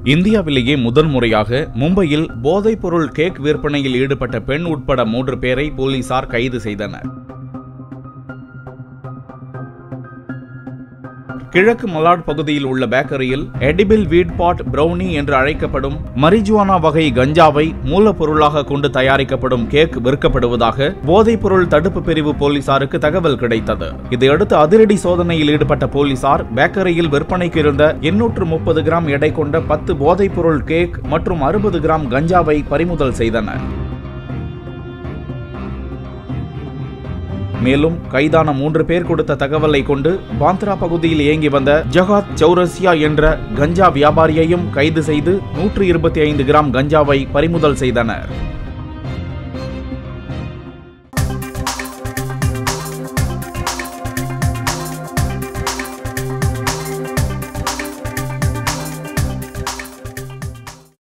இந்தியாவிலேயே முதல் முறையாக மும்பையில் போதைப்பொருள் கேக் விற்பனையில் ஈடுபட்ட பெண் உட்பட மூன்று பேரை போலீசார் கைது செய்தனர் கிழக்கு மலாட் பகுதியில் உள்ள பேக்கரியில் எடிபிள் வீட் பாட் பிரவுனி என்று அழைக்கப்படும் மரிஜுவானா வகை கஞ்சாவை மூலப்பொருளாக கொண்டு தயாரிக்கப்படும் கேக் விற்கப்படுவதாக போதைப்பொருள் தடுப்பு பிரிவு போலீசாருக்கு தகவல் கிடைத்தது இதையடுத்து அதிரடி சோதனையில் ஈடுபட்ட போலீசார் பேக்கரியில் விற்பனைக்கு இருந்த எண்ணூற்று முப்பது கிராம் எடை கொண்ட பத்து போதைப்பொருள் கேக் மற்றும் அறுபது கிராம் கஞ்சாவை பறிமுதல் செய்தனர் மேலும் கைதான மூன்று பேர் கொடுத்த தகவலை கொண்டு பாந்த்ரா பகுதியில் இயங்கி வந்த ஜகாத் சௌரசியா என்ற கஞ்சா வியாபாரியையும் கைது செய்து நூற்று இருபத்தி ஐந்து கிராம் கஞ்சாவை பறிமுதல் செய்தனர்